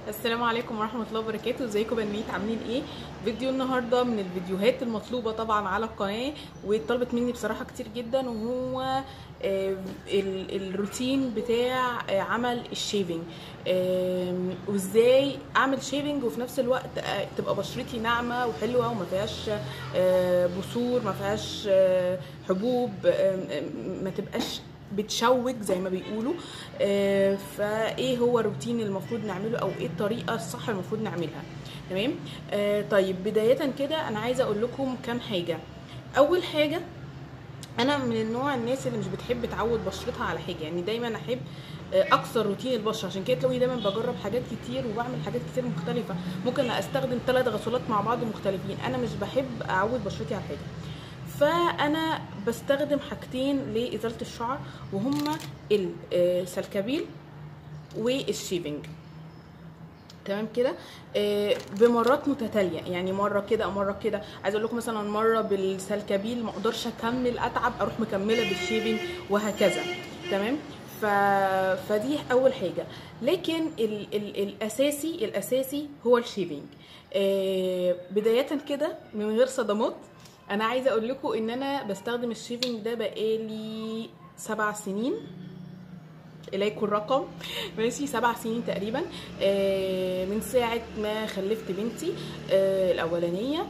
السلام عليكم ورحمة الله وبركاته ازيكم بنات عاملين ايه فيديو النهاردة من الفيديوهات المطلوبة طبعا على القناة واتطلبت مني بصراحة كتير جدا وهو آه، ال- الروتين بتاع آه، عمل الشيفنج آم، وازاي اعمل شيفنج وفي نفس الوقت آه، تبقى بشرتي ناعمة وحلوة وما فيهاش آه، بثور ما فيهاش آه، حبوب آم، آم، ما تبقاش بتشوك زي ما بيقولوا آه، فايه هو الروتين اللي المفروض نعمله او ايه الطريقه الصح المفروض نعملها تمام آه، طيب بدايه كده انا عايزه اقول لكم كام حاجه اول حاجه انا من النوع الناس اللي مش بتحب تعود بشرتها على حاجه يعني دايما احب آه، اكسر روتين البشره عشان كده تلاقوني دايما بجرب حاجات كتير وبعمل حاجات كتير مختلفه ممكن استخدم ثلاث غسولات مع بعض مختلفين انا مش بحب اعود بشرتي على حاجه فانا بستخدم حاجتين لازاله الشعر وهما السلكبيل والشيفنج تمام كده آه، بمرات متتاليه يعني مره كده او مره كده عايزه اقول لكم مثلا مره بالسلكبيل ما اقدرش اكمل اتعب اروح مكمله بالشيفنج وهكذا تمام ف... فدي اول حاجه لكن ال... ال... الاساسي الاساسي هو الشيفنج آه، بدايه كده من غير صدمات انا عايزه اقول لكم ان انا بستخدم الشيفنج ده بقالي سبع سنين اليكم الرقم ماشي سبع سنين تقريبا آه، من ساعه ما خلفت بنتي آه، الاولانيه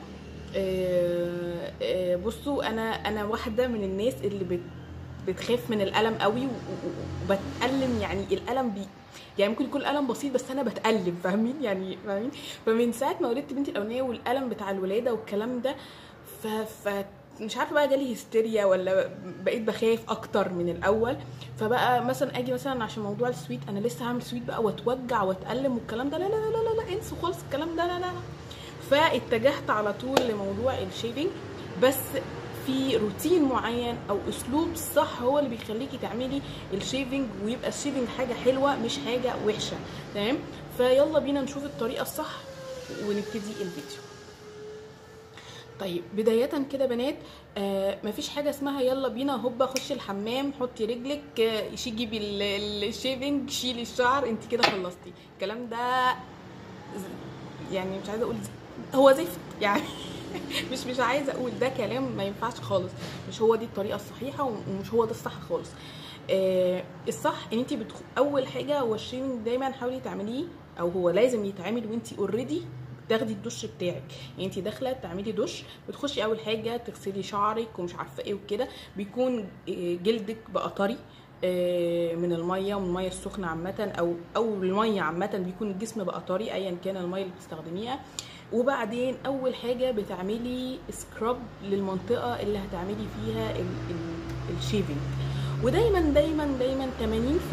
آه، آه، بصوا انا انا واحده من الناس اللي بت بتخاف من الالم قوي و- و- وبتألم يعني الالم بي يعني ممكن يكون الالم بسيط بس انا بتألم فاهمين يعني فاهمين فمن ساعه ما ولدت بنتي الاولانيه والالم بتاع الولاده والكلام ده ف, ف مش عارفه بقى جالي هستيريا ولا بقيت بخاف اكتر من الاول فبقى مثلا اجي مثلا عشان موضوع السويت انا لسه هعمل سويت بقى واتوجع واتألم والكلام ده لا لا لا لا لا انسوا خالص الكلام ده لا لا لا فاتجهت على طول لموضوع الشيفنج بس في روتين معين او اسلوب صح هو اللي بيخليكي تعملي الشيفنج ويبقى الشيفنج حاجه حلوه مش حاجه وحشه تمام فيلا بينا نشوف الطريقه الصح ونبتدي الفيديو طيب بداية كده بنات آه مفيش حاجة اسمها يلا بينا هوبا خشي الحمام حطي رجلك آه شي جيبي ال- ال- الشيفنج شيلي الشعر انت كده خلصتي الكلام ده ز- يعني مش عايزة اقول ز- هو زفت يعني مش مش عايزة اقول ده كلام ما ينفعش خالص مش هو دي الطريقة الصحيحة ومش هو ده الصح خالص آه الصح ان انت بتخ... اول حاجة هو الشيفنج دايما حاولي تعمليه او هو لازم يتعمل وانت اوريدي تاخدي الدش بتاعك يعني انت داخله تعملي دش بتخشي اول حاجه تغسلي شعرك ومش عارفه ايه وكده بيكون آه، جلدك بقى طري آه، من الميه ومن الميه السخنه عامه او او الميه عامه بيكون الجسم بقى طري ايا كان الميه اللي بتستخدميها وبعدين اول حاجه بتعملي سكراب للمنطقه اللي هتعملي فيها ال- ال- الشيفنج ودايما دايما دايما 80%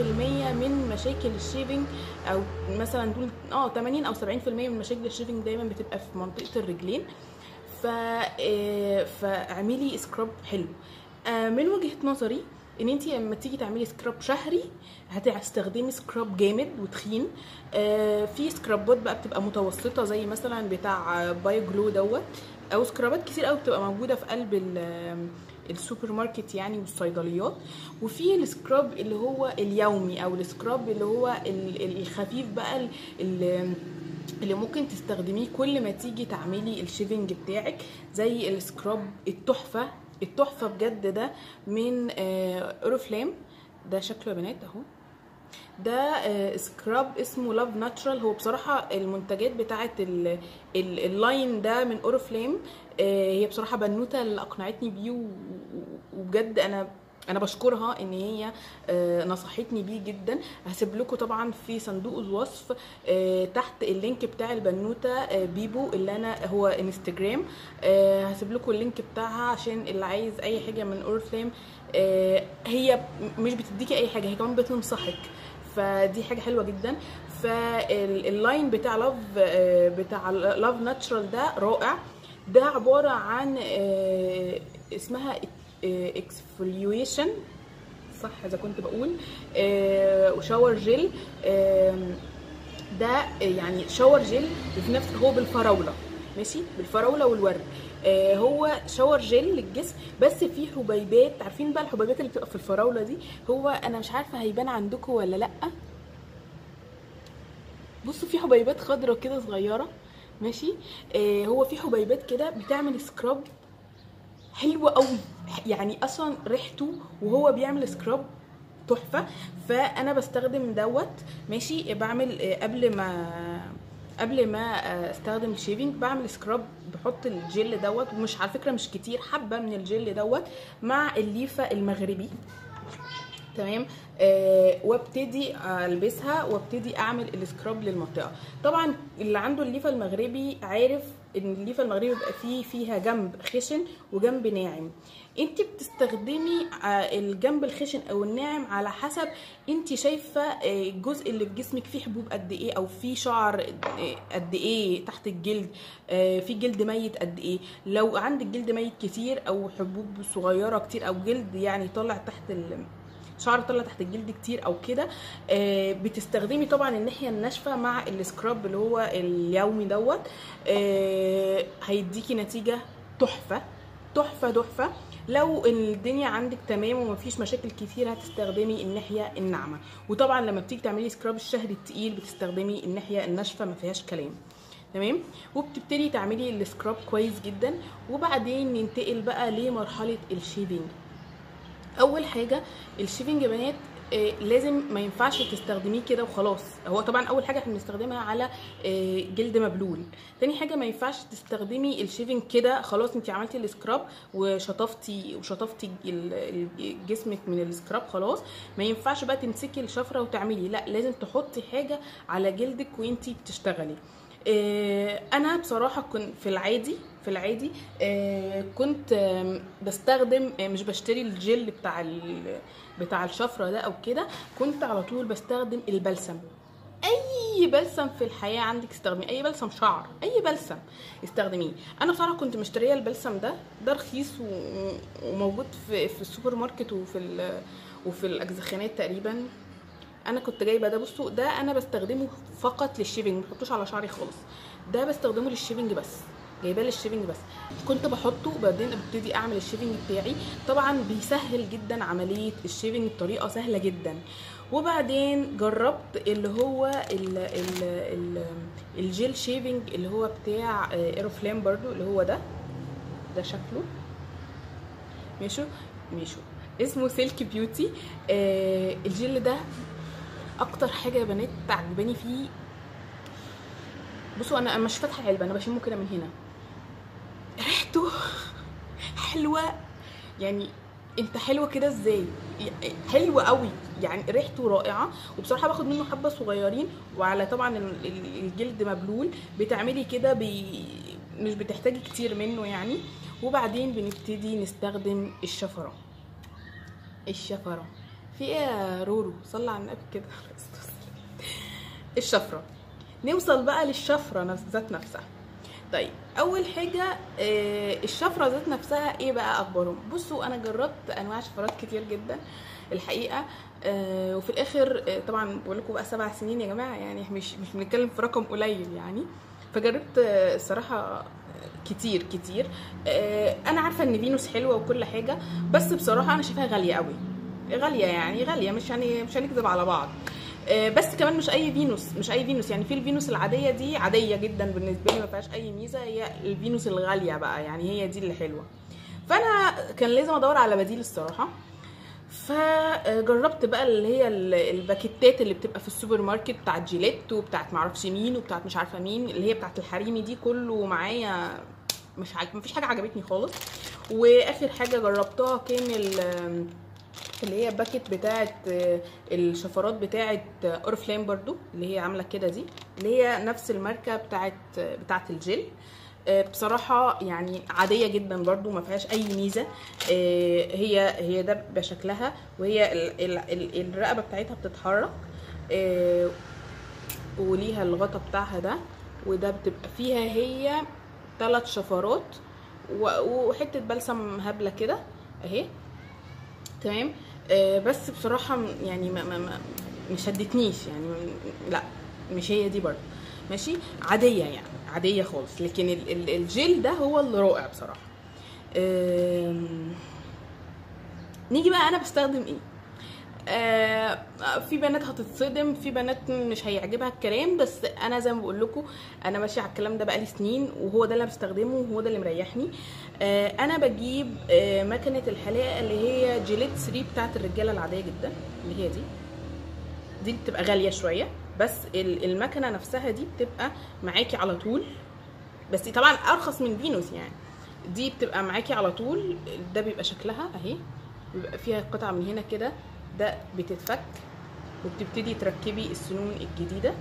من مشاكل الشيفنج او مثلا نقول اه 80 او 70% من مشاكل الشيفنج دايما بتبقى في منطقه الرجلين ف آه، فاعملي سكراب حلو آه، من وجهه نظري ان انت لما تيجي تعملي سكراب شهري هتستخدمي سكراب جامد وتخين آه، في سكرابات بقى بتبقى متوسطه زي مثلا بتاع بايو جلو دوت او سكرابات كتير قوي بتبقى موجوده في قلب ال- السوبر ماركت يعني والصيدليات وفي السكراب اللي هو اليومي او السكراب اللي هو ال- ال- الخفيف بقى ال- ال- اللي ممكن تستخدميه كل ما تيجي تعملي الشيفنج بتاعك زي السكراب التحفه التحفه بجد ده من آه، اوريفلام ده شكله يا بنات اهو ده آه، سكراب اسمه لاف ناتشرال هو بصراحه المنتجات بتاعه ال- ال- اللاين ده من اوريفلام آه، هي بصراحه بنوته اللي اقنعتني بيه و- و- وبجد انا انا بشكرها ان هي آه، نصحتني بيه جدا هسيب لكم طبعا في صندوق الوصف آه، تحت اللينك بتاع البنوته آه، بيبو اللي انا هو انستجرام آه، هسيب لكم اللينك بتاعها عشان اللي عايز اي حاجه من اورفلام آه، هي مش بتديكي اي حاجه هي كمان بتنصحك فدي حاجه حلوه جدا فاللاين بتاع لاف بتاع لاف ناتشرال ده رائع ده عباره عن آه، اسمها اكسفوليويشن صح اذا كنت بقول آه، وشاور جيل آم، ده يعني شاور جيل في نفس هو بالفراوله ماشي بالفراوله والورد آه هو شاور جيل للجسم بس فيه حبيبات عارفين بقى الحبيبات اللي بتبقى في الفراوله دي هو انا مش عارفه هيبان عندكم ولا لا بصوا في حبيبات خضرة كده صغيرة ماشي آه هو في حبيبات كده بتعمل سكراب حلوة قوي يعني اصلا ريحته وهو بيعمل سكراب تحفة فانا بستخدم دوت ماشي بعمل آه، قبل ما قبل ما آه، استخدم الشيفنج بعمل سكراب بحط الجل دوت ومش على فكرة مش كتير حبة من الجل دوت مع الليفة المغربي تمام آه وابتدي البسها وابتدي اعمل السكراب للمنطقه طبعا اللي عنده الليفه المغربي عارف ان الليفه المغربي بيبقى فيه فيها جنب خشن وجنب ناعم انت بتستخدمي آه، الجنب الخشن او الناعم على حسب انت شايفه آه، الجزء اللي في جسمك فيه حبوب قد ايه او فيه شعر آه، قد ايه تحت الجلد آه، في جلد ميت قد ايه لو عندك جلد ميت كتير او حبوب صغيره كتير او جلد يعني طالع تحت ال شعر طلع تحت الجلد كتير او كده آه، بتستخدمي طبعا الناحيه الناشفه مع السكراب اللي هو اليومي دوت آه، هيديكي نتيجه تحفه تحفه تحفه لو الدنيا عندك تمام ومفيش مشاكل كتير هتستخدمي الناحيه الناعمه وطبعا لما بتيجي تعملي سكراب الشهر التقيل بتستخدمي الناحيه الناشفه ما فيهاش كلام تمام وبتبتدي تعملي السكراب كويس جدا وبعدين ننتقل بقى لمرحله الشيفنج اول حاجه الشيفنج يا بنات آه، لازم ما ينفعش تستخدميه كده وخلاص هو طبعا اول حاجه احنا بنستخدمها على آه، جلد مبلول تاني حاجه ما ينفعش تستخدمي الشيفنج كده خلاص انت عملتي السكراب وشطفتي وشطفتي ال- ال- جسمك من السكراب خلاص ما ينفعش بقى تمسكي الشفره وتعملي لا لازم تحطي حاجه على جلدك وانت بتشتغلي آه، انا بصراحه كنت في العادي في العادي آه، كنت آم، بستخدم آه، مش بشتري الجل بتاع ال- بتاع الشفره ده او كده كنت على طول بستخدم البلسم اي بلسم في الحياه عندك استخدمي اي بلسم شعر اي بلسم استخدميه انا بصراحه كنت مشتريه البلسم ده ده رخيص و- وموجود في في السوبر ماركت وفي ال- وفي الاجزخانات تقريبا انا كنت جايبه ده بصوا ده انا بستخدمه فقط للشيفنج ما بحطوش على شعري خالص ده بستخدمه للشيفنج بس جايباه للشيفنج بس كنت بحطه وبعدين ابتدي اعمل الشيفنج بتاعي طبعا بيسهل جدا عمليه الشيفنج بطريقه سهله جدا وبعدين جربت اللي هو ال ال ال الجيل شيفنج اللي هو بتاع ايروفلام برضو اللي هو ده ده شكله ماشي ماشي اسمه سيلك بيوتي آه الجل ده اكتر حاجه يا بنات عجباني فيه بصوا انا أنا مش فاتحه علبه انا بشمه كده من هنا ريحته حلوه يعني انت حلوه كده ازاي يعني حلوه قوي يعني ريحته رائعه وبصراحه باخد منه حبه صغيرين وعلى طبعا ال- ال- الجلد مبلول بتعملي كده بي مش بتحتاجي كتير منه يعني وبعدين بنبتدي نستخدم الشفره الشفره في ايه يا رورو صلى على النبي كده الشفره نوصل بقى للشفره نفس ذات نفسها طيب اول حاجه آه، الشفره ذات نفسها ايه بقى اخبارهم بصوا انا جربت انواع شفرات كتير جدا الحقيقه آه، وفي الاخر آه، طبعا بقول لكم بقى سبع سنين يا جماعه يعني مش مش بنتكلم في رقم قليل يعني فجربت آه، الصراحه آه، كتير كتير آه، انا عارفه ان فينوس حلوه وكل حاجه بس بصراحه انا شايفاها غاليه قوي غاليه يعني غاليه مش يعني مش هنكذب على بعض آه، بس كمان مش اي فينوس مش اي فينوس يعني في الفينوس العاديه دي عاديه جدا بالنسبه لي ما فيهاش اي ميزه هي الفينوس الغاليه بقى يعني هي دي اللي حلوه فانا كان لازم ادور على بديل الصراحه فجربت بقى اللي هي ال- الباكيتات اللي بتبقى في السوبر ماركت بتاعت جيليت وبتاعت معرفش مين وبتاعت مش عارفه مين اللي هي بتاعت الحريمي دي كله معايا مش عاج... مفيش حاجه عجبتني خالص واخر حاجه جربتها كان ال- اللي هي باكت بتاعت آه، الشفرات بتاعت آه، اورفلام برضو اللي هي عامله كده دي اللي هي نفس الماركه بتاعت آه، بتاعت الجل آه، بصراحه يعني عاديه جدا برضو ما فيهاش اي ميزه آه، هي هي ده بشكلها وهي ال- ال- ال- الرقبه بتاعتها بتتحرك آه، وليها الغطا بتاعها ده وده بتبقى فيها هي ثلاث شفرات و- وحته بلسم هبله كده اهي تمام آه بس بصراحه م- يعني ما ما ما ما شدتنيش يعني م- لا مش هي دي برضه ماشي عاديه يعني عاديه خالص لكن ال- ال- الجل ده هو اللي رائع بصراحه آم، نيجي بقى انا بستخدم ايه آه في بنات هتتصدم في بنات مش هيعجبها الكلام بس انا زي ما بقول لكم انا ماشيه على الكلام ده بقالي سنين وهو ده اللي أنا بستخدمه وهو ده اللي مريحني آه انا بجيب آه مكنه الحلاقه اللي هي جيليت 3 بتاعت الرجاله العاديه جدا اللي هي دي دي بتبقى غاليه شويه بس ال- المكنه نفسها دي بتبقى معاكي على طول بس طبعا ارخص من فينوس يعني دي بتبقى معاكي على طول ده بيبقى شكلها اهي بيبقى فيها قطعه من هنا كده ده بتتفك وبتبتدي تركبي السنون الجديده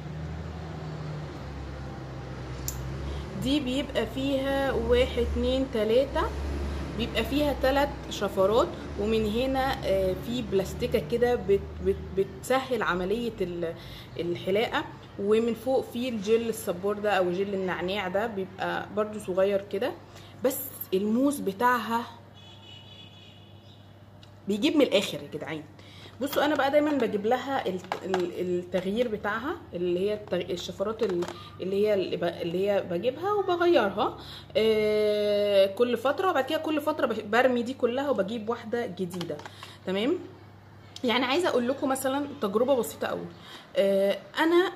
دي بيبقى فيها واحد اتنين تلاتة بيبقى فيها تلات شفرات ومن هنا آه، في بلاستيكة كده بت بت بتسهل عملية ال- الحلاقة ومن فوق في الجل الصبور ده او جل النعناع ده بيبقى برضو صغير كده بس الموس بتاعها بيجيب من الاخر يا جدعان بصوا انا بقى دايما بجيب لها الت- ال- التغيير بتاعها اللي هي التغ- الشفرات ال- اللي هي اللي ب- اللي هي بجيبها وبغيرها آه، كل فتره وبعد كده كل فتره بش- برمي دي كلها وبجيب واحده جديده تمام يعني عايزه اقول لكم مثلا تجربه بسيطه قوي آه، انا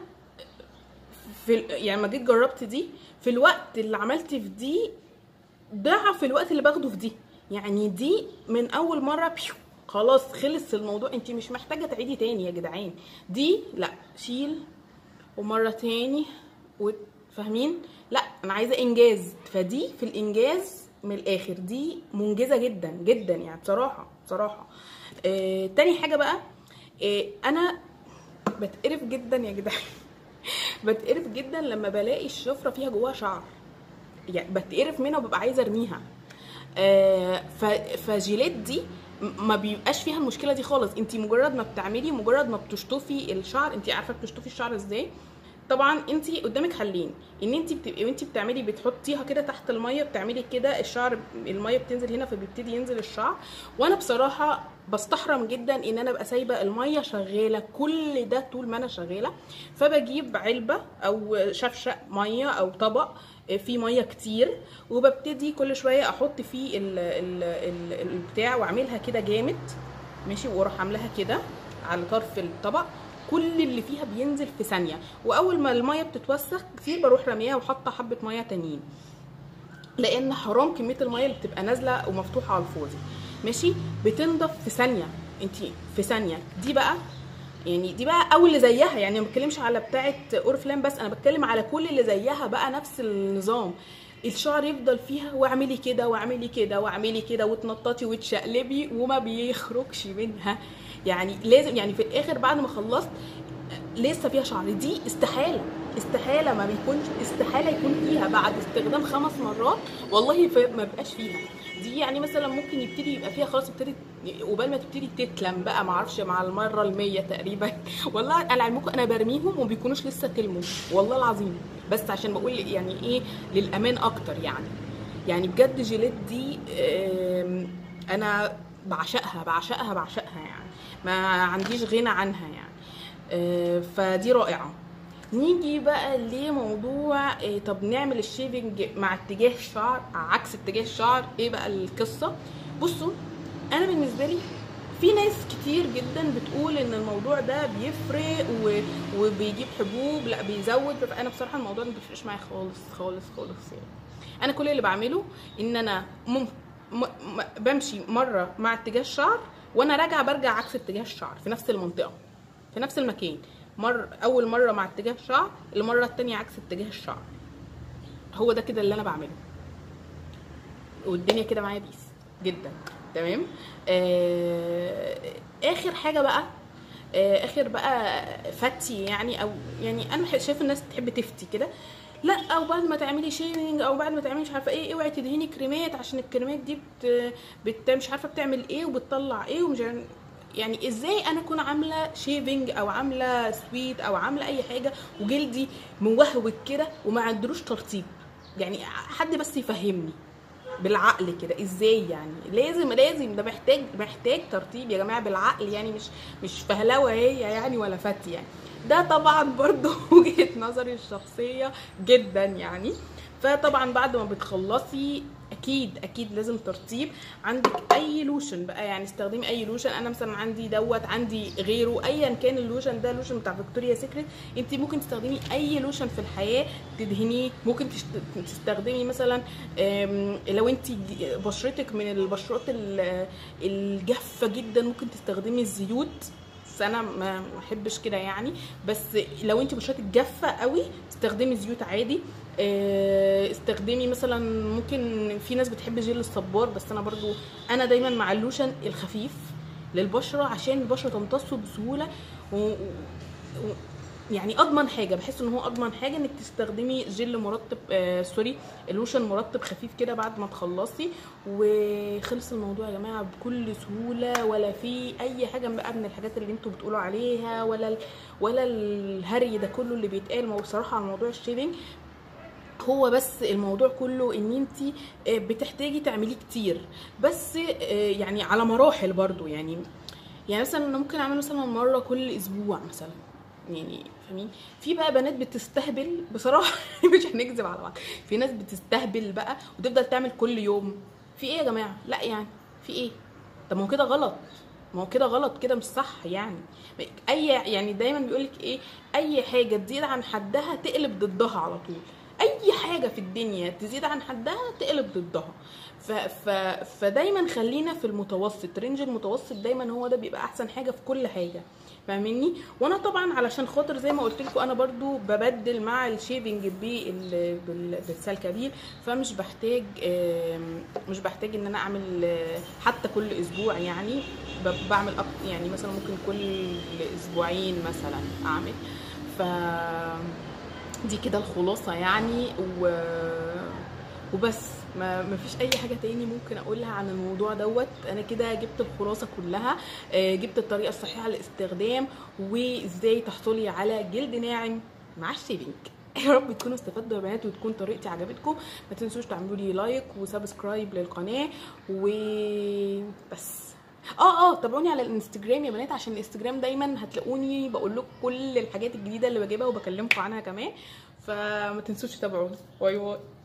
في ال- يعني ما جيت جربت دي في الوقت اللي عملت في دي ضعف الوقت اللي باخده في دي يعني دي من اول مره بيو خلاص خلص الموضوع انت مش محتاجه تعيدي تاني يا جدعان دي لا شيل ومره تاني وفاهمين لا انا عايزه انجاز فدي في الانجاز من الاخر دي منجزه جدا جدا يعني بصراحه بصراحه آه تاني حاجه بقى آه انا بتقرف جدا يا جدعان بتقرف جدا لما بلاقي الشفره فيها جواها شعر يعني بتقرف منها وببقى عايزه ارميها آه ف- فجيلات دي م- ما بيبقاش فيها المشكله دي خالص انت مجرد ما بتعملي مجرد ما بتشطفي الشعر انت عارفه بتشطفي الشعر ازاي طبعا انت قدامك حلين ان انت بتبقي وانت بتعملي بتحطيها كده تحت الميه بتعملي كده الشعر الميه بتنزل هنا فبيبتدي ينزل الشعر وانا بصراحه بستحرم جدا ان انا ابقى سايبه الميه شغاله كل ده طول ما انا شغاله فبجيب علبه او شفشق ميه او طبق فيه ميه كتير وببتدي كل شويه احط فيه ال ال ال البتاع واعملها كده جامد ماشي واروح عاملاها كده على طرف الطبق كل اللي فيها بينزل في ثانيه واول ما الميه بتتوسخ كتير بروح رميها وحاطه حبه ميه تانيين لان حرام كميه الميه اللي بتبقى نازله ومفتوحه على الفاضي ماشي بتنضف في ثانيه انت في ثانيه دي بقى يعني دي بقى او اللي زيها يعني ما بتكلمش على بتاعه اورفلام بس انا بتكلم على كل اللي زيها بقى نفس النظام الشعر يفضل فيها واعملي كده واعملي كده واعملي كده وتنططي وتشقلبي وما بيخرجش منها يعني لازم يعني في الاخر بعد ما خلصت لسه فيها شعر دي استحاله استحاله ما بيكونش استحاله يكون فيها بعد استخدام خمس مرات والله ف- ما بقاش فيها دي يعني مثلا ممكن يبتدي يبقى فيها خلاص ابتدت قبال ما تبتدي تتلم بقى ما اعرفش مع المره المية تقريبا والله انا علمكم انا برميهم وما بيكونوش لسه تلموا والله العظيم بس عشان بقول يعني ايه للامان اكتر يعني يعني بجد جيليت دي آم، انا بعشقها بعشقها بعشقها يعني ما عنديش غنى عنها يعني آه، فدي رائعه نيجي بقى لموضوع إيه طب نعمل الشيفنج مع اتجاه الشعر عكس اتجاه الشعر ايه بقى القصه بصوا انا بالنسبه لي في ناس كتير جدا بتقول ان الموضوع ده بيفرق و... وبيجيب حبوب لا بيزود انا بصراحه الموضوع ده ما بيفرقش معايا خالص خالص خالص يعني انا كل اللي بعمله ان انا مم... م... م... بمشي مره مع اتجاه الشعر وانا راجعه برجع عكس اتجاه الشعر في نفس المنطقه في نفس المكان مر اول مره مع اتجاه الشعر المره التانية عكس اتجاه الشعر هو ده كده اللي انا بعمله والدنيا كده معايا بيس جدا تمام آه اخر حاجه بقى آه اخر بقى فتي يعني او يعني انا شايف الناس تحب تفتي كده لا او بعد ما تعملي شيفنج او بعد ما تعملي مش عارفه ايه اوعي تدهني كريمات عشان الكريمات دي بت, بت مش عارفه بتعمل ايه وبتطلع ايه ومش عارف- يعني ازاي انا اكون عامله شيفنج او عامله سويت او عامله اي حاجه وجلدي موهوج كده وما عندلوش ترطيب يعني حد بس يفهمني بالعقل كده ازاي يعني لازم لازم ده محتاج محتاج ترتيب يا جماعه بالعقل يعني مش مش فهلوه هي يعني ولا فتي يعني ده طبعا برضو وجهه نظري الشخصيه جدا يعني فطبعا بعد ما بتخلصي اكيد اكيد لازم ترطيب عندك اي لوشن بقى يعني استخدمي اي لوشن انا مثلا عندي دوت عندي غيره ايا كان اللوشن ده لوشن بتاع فيكتوريا سيكريت انت ممكن تستخدمي اي لوشن في الحياه تدهنيه ممكن تشت- تستخدمي مثلا آم، لو انت بشرتك من البشرات ال- الجافه جدا ممكن تستخدمي الزيوت بس انا ما ما احبش كده يعني بس لو انت بشرتك جافه قوي استخدمي زيوت عادي آه، استخدمي مثلا ممكن في ناس بتحب جيل الصبار بس انا برضو انا دايما مع اللوشن الخفيف للبشره عشان البشره تمتصه بسهوله و... و... يعني اضمن حاجه بحس ان هو اضمن حاجه انك تستخدمي جل مرطب آه سوري لوشن مرطب خفيف كده بعد ما تخلصي وخلص الموضوع يا جماعه بكل سهوله ولا في اي حاجه بقى من الحاجات اللي انتوا بتقولوا عليها ولا ال- ولا الهري ده كله اللي بيتقال ما هو بصراحه على موضوع الشيفنج هو بس الموضوع كله ان انت بتحتاجي تعمليه كتير بس آه، يعني على مراحل برضو يعني يعني مثلا انا ممكن اعمل مثلا مره كل اسبوع مثلا يعني فاهمين في بقى بنات بتستهبل بصراحه مش هنكذب على بعض في ناس بتستهبل بقى وتفضل تعمل كل يوم في ايه يا جماعه لا يعني في ايه طب ما هو كده غلط ما هو كده غلط كده مش صح يعني اي يعني دايما بيقولك ايه اي حاجه تزيد عن حدها تقلب ضدها على طول اي حاجه في الدنيا تزيد عن حدها تقلب ضدها ف... ف... فدايما خلينا في المتوسط رينج المتوسط دايما هو ده بيبقى احسن حاجه في كل حاجه فاهميني وانا طبعا علشان خاطر زي ما قلت لكم انا برضو ببدل مع الشيفنج بال... بال... بالسلكبيل فمش بحتاج آم، مش بحتاج ان انا اعمل آه، حتى كل اسبوع يعني ب- بعمل أك- يعني مثلا ممكن كل اسبوعين مثلا اعمل ف دي كده الخلاصه يعني و... وبس ما ما فيش اي حاجه تاني ممكن اقولها عن الموضوع دوت انا كده جبت الخلاصه كلها آه، جبت الطريقه الصحيحه للاستخدام وازاي تحصلي على جلد ناعم مع الشيفنج يا رب تكونوا استفدتوا يا بنات وتكون طريقتي عجبتكم ما تنسوش تعملوا لي لايك وسبسكرايب للقناه وبس اه اه تابعوني على الانستجرام يا بنات عشان الانستجرام دايما هتلاقوني بقول لكم كل الحاجات الجديده اللي بجيبها وبكلمكم عنها كمان فما تنسوش تتابعوني باي باي